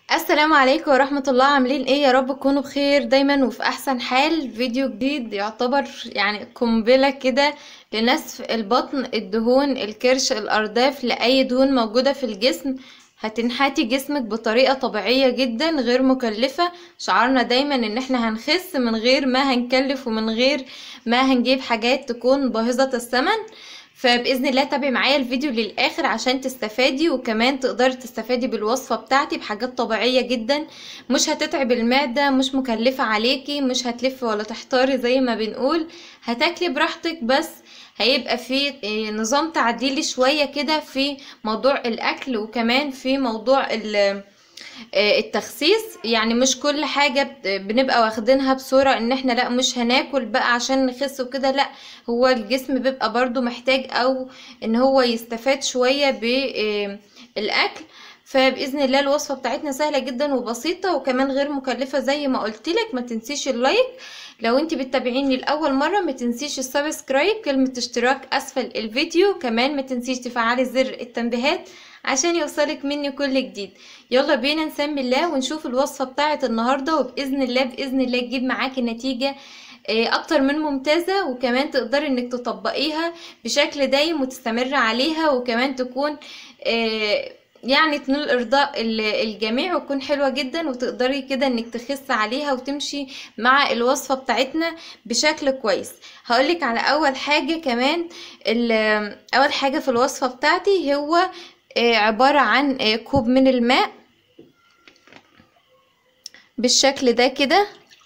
السلام عليكم ورحمة الله عاملين ايه يا رب تكونوا بخير دايما وفي احسن حال فيديو جديد يعتبر يعني قنبلة كده لنسف البطن الدهون الكرش الارداف لاي دهون موجودة في الجسم هتنحتي جسمك بطريقة طبيعية جدا غير مكلفة شعارنا دايما ان احنا هنخس من غير ما هنكلف ومن غير ما هنجيب حاجات تكون باهظة الثمن فباذن الله تابعي معايا الفيديو للاخر عشان تستفادي وكمان تقدري تستفادي بالوصفه بتاعتي بحاجات طبيعيه جدا مش هتتعب المعده مش مكلفه عليكي مش هتلفي ولا تحتاري زي ما بنقول هتاكلي براحتك بس هيبقى في نظام تعديلي شويه كده في موضوع الاكل وكمان في موضوع التخسيس يعني مش كل حاجة بنبقى واخدينها بصورة ان احنا لا مش هناكل بقى عشان نخس وكده لا هو الجسم بيبقى برضو محتاج او ان هو يستفاد شوية بالاكل فباذن الله الوصفه بتاعتنا سهله جدا وبسيطه وكمان غير مكلفه زي ما قلت لك ما تنسيش اللايك لو انت بتتابعيني لاول مره ما تنسيش السبسكرايب كلمه اشتراك اسفل الفيديو كمان ما تنسيش تفعلي زر التنبيهات عشان يوصلك مني كل جديد يلا بينا نسمي الله ونشوف الوصفه بتاعت النهارده وباذن الله باذن الله تجيب معاكي نتيجه اكتر من ممتازة وكمان تقدري انك تطبقيها بشكل دايم وتستمر عليها وكمان تكون يعني تنول ارضاء الجميع وتكون حلوه جدا وتقدري كده انك تخس عليها وتمشي مع الوصفه بتاعتنا بشكل كويس هقولك على اول حاجه كمان اول حاجه في الوصفه بتاعتي هو عباره عن كوب من الماء بالشكل ده كده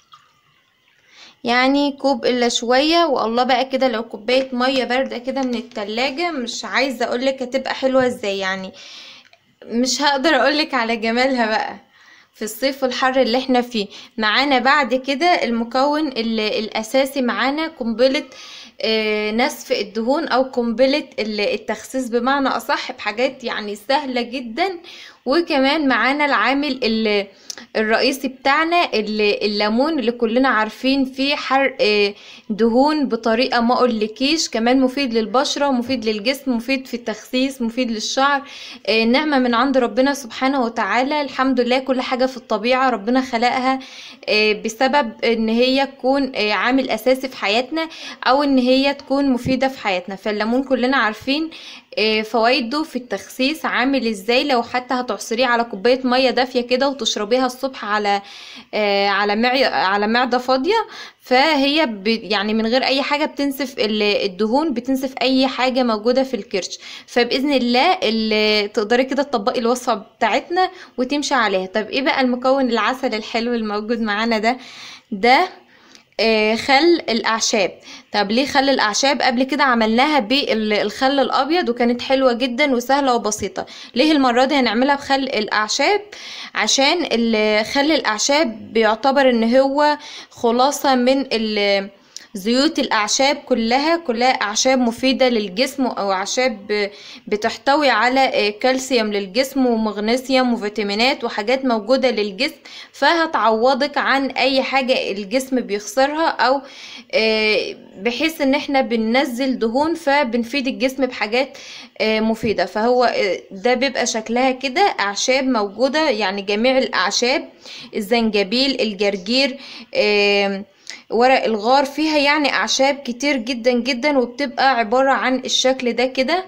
يعني كوب الا شويه والله بقى كده لو كوبايه ميه بارده كده من التلاجة مش عايزه اقولك هتبقى حلوه ازاي يعني مش هقدر اقولك على جمالها بقى في الصيف والحر اللي احنا فيه معانا بعد كده المكون الاساسي معانا قنبله آه نسف الدهون او قنبله التخسيس بمعنى اصح بحاجات يعني سهله جدا وكمان معانا العامل الرئيسي بتاعنا الليمون اللي كلنا عارفين فيه حرق دهون بطريقه ما اقولكيش كمان مفيد للبشره مفيد للجسم مفيد في التخسيس مفيد للشعر نعمه من عند ربنا سبحانه وتعالى الحمد لله كل حاجه في الطبيعه ربنا خلقها بسبب ان هي تكون عامل اساسي في حياتنا او ان هي تكون مفيده في حياتنا فالليمون كلنا عارفين فوائده في التخسيس عامل ازاي لو حتى هتعصريه على كوبايه ميه دافيه كده وتشربيها الصبح على على معي على معده فاضيه فهي ب... يعني من غير اي حاجه بتنسف الدهون بتنسف اي حاجه موجوده في الكرش فباذن الله اللي تقدري كده تطبقي الوصفه بتاعتنا وتمشي عليها طب ايه بقى المكون العسل الحلو الموجود معانا ده ده خل الاعشاب طب ليه خل الاعشاب قبل كده عملناها بالخل الابيض وكانت حلوه جدا وسهله وبسيطه ليه المره دي هنعملها بخل الاعشاب عشان خل الاعشاب بيعتبر ان هو خلاصه من زيوت الاعشاب كلها كلها اعشاب مفيده للجسم او اعشاب بتحتوي على كالسيوم للجسم ومغنيسيوم وفيتامينات وحاجات موجوده للجسم فهتعوضك عن اي حاجه الجسم بيخسرها او بحيث ان احنا بننزل دهون فبنفيد الجسم بحاجات مفيده فهو ده بيبقى شكلها كده اعشاب موجوده يعني جميع الاعشاب الزنجبيل الجرجير ورق الغار فيها يعني اعشاب كتير جدا جدا وبتبقى عبارة عن الشكل ده كده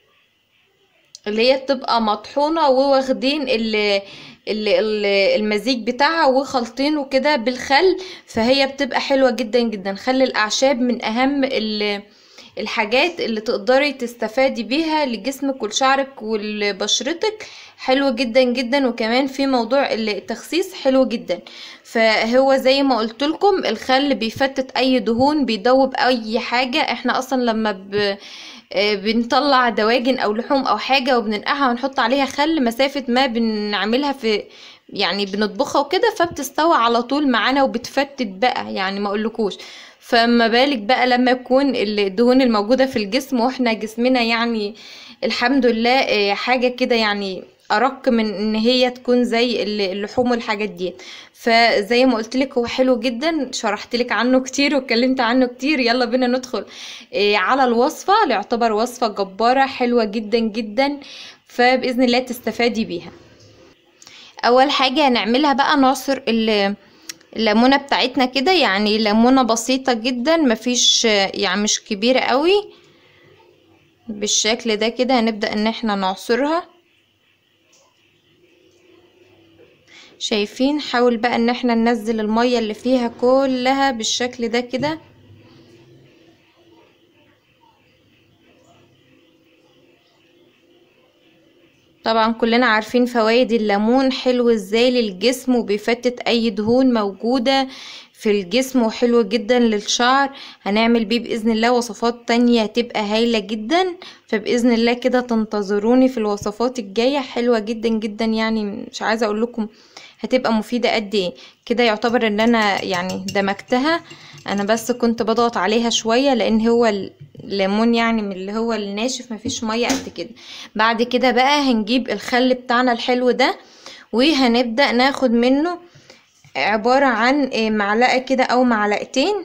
اللي هي بتبقى مطحونة وواخدين المزيج بتاعها وخلطينه كده بالخل فهي بتبقى حلوة جدا جدا خل الاعشاب من اهم الحاجات اللي تقدري تستفادي بيها لجسمك ولشعرك ولبشرتك حلو جدا جدا وكمان في موضوع التخسيس حلو جدا فهو زي ما قلت لكم الخل بيفتت اي دهون بيدوب اي حاجه احنا اصلا لما ب... بنطلع دواجن او لحوم او حاجه وبننقعها ونحط عليها خل مسافه ما بنعملها في يعني بنطبخها وكده فبتستوى على طول معانا وبتفتت بقى يعني ما اقولكوش فما بالك بقى لما يكون الدهون الموجودة في الجسم واحنا جسمنا يعني الحمد لله حاجة كده يعني ارق من ان هي تكون زي اللحوم والحاجات دي فزي ما قلت لك هو حلو جدا شرحت لك عنه كتير واتكلمت عنه كتير يلا بينا ندخل على الوصفة يعتبر وصفة جبارة حلوة جدا جدا فباذن الله تستفادي بيها اول حاجة هنعملها بقى نعصر ال- الليمونة بتاعتنا كده يعني ليمونة بسيطة جدا مفيش يعني مش كبيرة قوي بالشكل ده كده هنبدأ ان احنا نعصرها شايفين حاول بقى ان احنا ننزل المية اللي فيها كلها بالشكل ده كده طبعا كلنا عارفين فوائد الليمون حلو ازاي للجسم وبيفتت اي دهون موجودة في الجسم وحلو جدا للشعر هنعمل بيه بإذن الله وصفات تانية هتبقى هايلة جدا فبإذن الله كده تنتظروني في الوصفات الجاية حلوة جدا جدا يعني مش عايزة اقول لكم هتبقى مفيدة قد ايه كده يعتبر ان انا يعني دمجتها انا بس كنت بضغط عليها شوية لان هو الليمون يعني من اللي هو الناشف مفيش مية قد كده بعد كده بقى هنجيب الخل بتاعنا الحلو ده وهنبدأ ناخد منه عبارة عن معلقة كده او معلقتين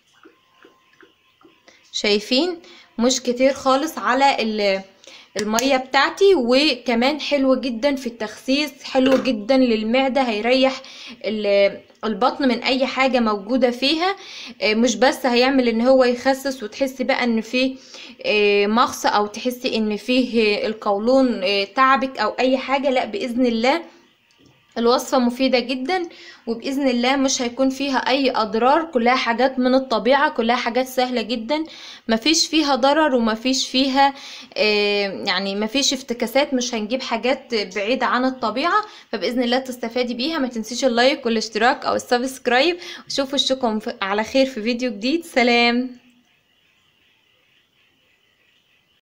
شايفين مش كتير خالص على ال المية بتاعتي وكمان حلو جدا في التخسيس حلو جدا للمعدة هيريح البطن من اي حاجة موجودة فيها مش بس هيعمل ان هو يخسس وتحسي بقى ان فيه مغص او تحسي ان فيه القولون تعبك او اي حاجة لا باذن الله الوصفة مفيدة جدا وبإذن الله مش هيكون فيها أي أضرار كلها حاجات من الطبيعة كلها حاجات سهلة جدا مفيش فيها ضرر ومفيش فيها آه يعني مفيش افتكاسات مش هنجيب حاجات بعيدة عن الطبيعة فبإذن الله تستفادي بيها ما تنسيش اللايك والاشتراك أو السبسكرايب وشوفوا اشوفكم على خير في فيديو جديد سلام